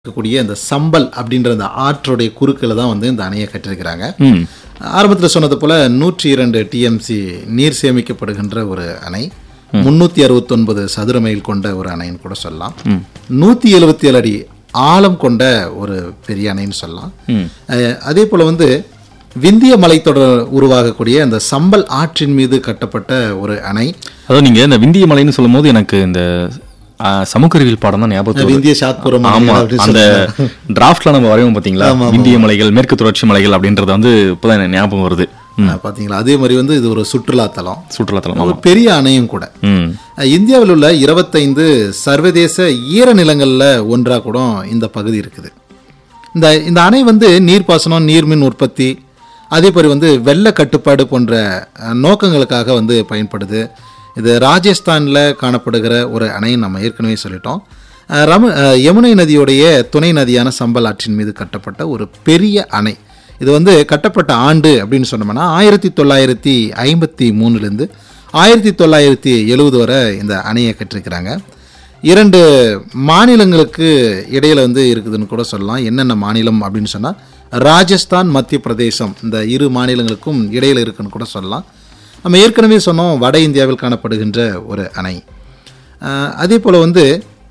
இருக்கக்கூடிய இந்த சம்பல் அப்படின்ற அந்த ஆற்றோடைய குறுக்கில் தான் வந்து இந்த அணையை கட்டியிருக்கிறாங்க ம் ஆரம்பத்தில் சொன்னது போல நூற்றி இரண்டு டிஎம்சி நீர் சேமிக்கப்படுகின்ற ஒரு அணை முன்னூற்றி அறுபத்தொன்பது சதுர மைல் கொண்ட ஒரு அணைன்னு கூட சொல்லலாம் நூற்றி எழுபத்தி ஏழு அடி ஆழம் கொண்ட ஒரு பெரிய அணைன்னு சொல்லலாம் ம். அஹ், அதே போல் வந்து விந்திய மலைத்தொடர் உருவாகக்கூடிய அந்த சம்பல் ஆற்றின் மீது கட்டப்பட்ட ஒரு அணை அதாவது நீங்க இந்த விந்திய மலைன்னு சொல்லும் போது எனக்கு இந்த ஆ, சமூக அறிவியல் பாடம் தான் ஞாபகத்துக்கு வருது. விந்திய சாத்புரம் ஆமா அப்படின்னு அந்த சொல்லுவாங்க. டிராஃப்ட்ல நம்ம வரைவோம் பாத்தீங்களா இந்திய மலைகள் மேற்கு தொடர்ச்சி மலைகள் அப்படின்றது வந்து இப்பதான் எனக்கு ஞாபகம் வருது ம். அஹ், பாத்தீங்களா அதே மாதிரி வந்து இது ஒரு சுற்றுலாத்தலம் சுற்றுலாத்தலம் ஒரு ஆமா பெரிய அணையும் கூட ம் அஹ், இந்தியாவில் உள்ள இருபத்தைந்து சர்வதேச ஈரநிலங்களில் ஒன்றாக கூட இந்த பகுதி இருக்குது இந்த இந்த அணை வந்து நீர்ப்பாசனம் நீர்மின் உற்பத்தி அதே மாதிரி வந்து வெள்ள கட்டுப்பாடு போன்ற அஹ், நோக்கங்களுக்காக வந்து பயன்படுது இது ராஜஸ்தானில் காணப்படுகிற ஒரு அணை நம்ம ஏற்கனவே சொல்லிட்டோம் அஹ், ரம அஹ், யமுனை நதியுடைய துணை நதியான சம்பல் ஆற்றின் மீது கட்டப்பட்ட ஒரு பெரிய அணை இது வந்து கட்டப்பட்ட ஆண்டு அப்படின்னு சொன்னோம்னா ஆயிரத்தி தொள்ளாயிரத்தி ஐம்பத்தி மூணுலேருந்து ஆயிரத்தி தொள்ளாயிரத்தி எழுபது வரை இந்த அணையை கட்டிருக்கிறாங்க இரண்டு மாநிலங்களுக்கு இடையில வந்து இருக்குதுன்னு கூட சொல்லலாம் என்னென்ன மாநிலம் அப்படின்னு சொன்னால் ராஜஸ்தான் மத்திய பிரதேசம் இந்த இரு மாநிலங்களுக்கும் இடையில இருக்குன்னு கூட சொல்லலாம் நம்ம ஏற்கனவே சொன்னோம் வட இந்தியாவில் காணப்படுகின்ற ஒரு அணை அஹ் அதே போல் வந்து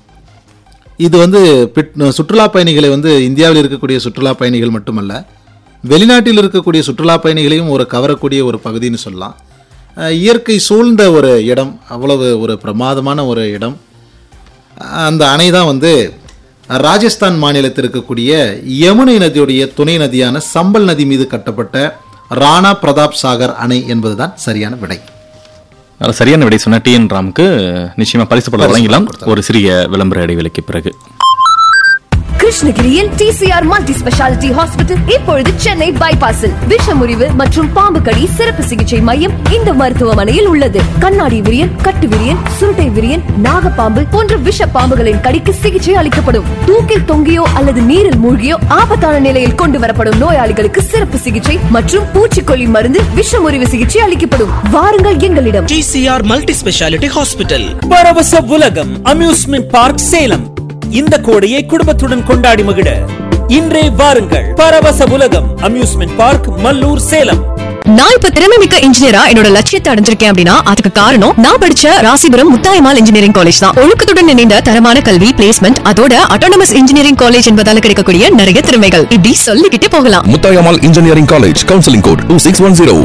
இது வந்து பிட்- சுற்றுலா பயணிகளை வந்து இந்தியாவில் இருக்கக்கூடிய சுற்றுலா பயணிகள் மட்டுமல்ல வெளிநாட்டில் இருக்கக்கூடிய சுற்றுலா பயணிகளையும் ஒரு கவரக்கூடிய ஒரு பகுதின்னு சொல்லலாம் அஹ் இயற்கை சூழ்ந்த ஒரு இடம் அவ்வளவு ஒரு பிரமாதமான ஒரு இடம் அஹ் அந்த அணை தான் வந்து ராஜஸ்தான் மாநிலத்தில் இருக்கக்கூடிய யமுனை நதியுடைய துணை நதியான சம்பல் நதி மீது கட்டப்பட்ட ராணா பிரதாப் சாகர் அணை என்பதுதான் சரியான விடை அதனால சரியான விடை சொன்ன டி என் ராமுக்கு நிச்சயமா பரிசு பல வழங்கலாம் ஒரு சிறிய விளம்பர இடைவெளிக்கு பிறகு கிருஷ்ணகிரியில் டிசிஆர் மல்டி ஸ்பெஷாலிட்டி ஹாஸ்பிட்டல் இப்பொழுது சென்னை பைபாஸில் விஷமுறிவு மற்றும் பாம்பு கடி சிறப்பு சிகிச்சை மையம் இந்த மருத்துவமனையில் உள்ளது கண்ணாடி விரியன் கட்டு விரியன் சுருட்டை விரியன் நாகப்பாம்பு போன்ற விஷ பாம்புகளின் கடிக்கு சிகிச்சை அளிக்கப்படும் தூக்கில் தொங்கியோ அல்லது நீரில் மூழ்கியோ ஆபத்தான நிலையில் கொண்டு வரப்படும் நோயாளிகளுக்கு சிறப்பு சிகிச்சை மற்றும் பூச்சிக்கொல்லி மருந்து விஷமுறிவு சிகிச்சை அளிக்கப்படும் வாருங்கள் எங்களிடம் டிசிஆர் மல்டி ஸ்பெஷாலிட்டி ஹாஸ்பிட்டல் பரவச உலகம் அம்யூஸ்மெண்ட் பார்க் சேலம் இந்த கோடையை குடும்பத்துடன் கொண்டாடி மகிழ இன்றே வாருங்கள் பரவச உலகம் அம்யூஸ்மெண்ட் பார்க் மல்லூர் சேலம் நான் இப்ப திறமை மிக்க இன்ஜினியரா என்னோட லட்சியத்தை அடைஞ்சிருக்கேன் அப்படின்னா அதுக்கு காரணம் நான் படிச்ச ராசிபுரம் முத்தாயமால் இன்ஜினியரிங் காலேஜ் தான் ஒழுக்கத்துடன் இணைந்த தரமான கல்வி பிளேஸ்மெண்ட் அதோட அட்டானமஸ் இன்ஜினியரிங் காலேஜ் என்பதால கிடைக்கக்கூடிய நிறைய திறமைகள் இப்படி சொல்லிக்கிட்டே போகலாம் Muthayammal engineering college counselling code two six one zero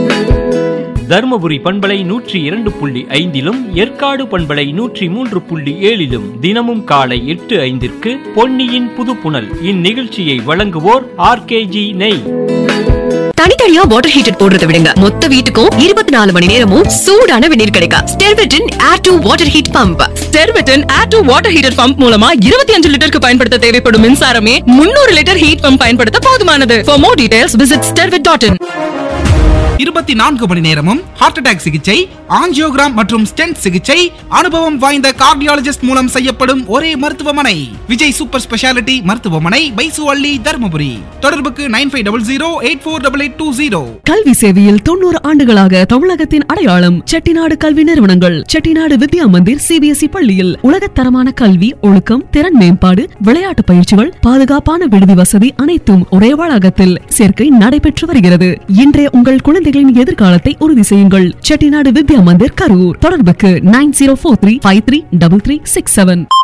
Dharmapuri பண்பலை நூற்றி இரண்டு புள்ளி ஐந்திலும் ஏற்காடு பண்பலை நூற்றி மூன்று புள்ளி ஏழிலும் தினமும் காலை எட்டு ஐந்திற்கு பொன்னியின் புதுப்புணல் இந்நிகழ்ச்சியை வழங்குவோர் ஆர்கேஜி நெய் தனித்தனியா வாட்டர் ஹீட்டர் போடுறதை விடுங்க மொத்த வீட்டுக்கும் இருபத்தி நாலு மணி நேரமும் சூடான வெந்நீர் கிடைக்கும் ஸ்டெர்வெட்டின் air to water heat pump ஸ்டெர்வெட்டின் air to water heater pump மூலமா இருபத்தி அஞ்சு லிட்டருக்கு பயன்படுத்த தேவைப்படும் மின்சாரமே முன்னூறு லிட்டர் ஹீட் பம்ப் பயன்படுத்த போதுமானது for more details visit Stervet dot in இருபத்தி நான்கு மணி நேரமும் ஹார்ட் அட்டாக் சிகிச்சை ஆஞ்சியோகிராம் மற்றும் ஸ்டென்ட் சிகிச்சை அனுபவம் வாய்ந்த கார்டியாலஜிஸ்ட் மூலம் செய்யப்படும் ஒரே மருத்துவமனை விஜய் சூப்பர் ஸ்பெஷாலிட்டி மருத்துவமனை பைசுவள்ளி தருமபுரி தொடர்புக்கு nine five double zero eight four double eight two zero கல்வி சேவையில் தொண்ணூறு ஆண்டுகளாக தமிழகத்தின் அடையாளம் செட்டிநாடு கல்வி நிறுவனங்கள் செட்டிநாடு வித்யா மந்திர் சிபிஎஸ்இ பள்ளியில் உலகத்தரமான கல்வி ஒழுக்கம் திறன் மேம்பாடு விளையாட்டு பயிற்சிகள் பாதுகாப்பான விடுதி வசதி அனைத்தும் ஒரே வளாகத்தில் சேர்க்கை நடைபெற்று வருகிறது இன்றைய உங்கள் குழந்தைகளின் எதிர்காலத்தை உறுதி செய்யுங்கள் செட்டிநாடு வித்யா மந்திர் கரூர் தொடர்புக்கு nine zero four three five three double three six seven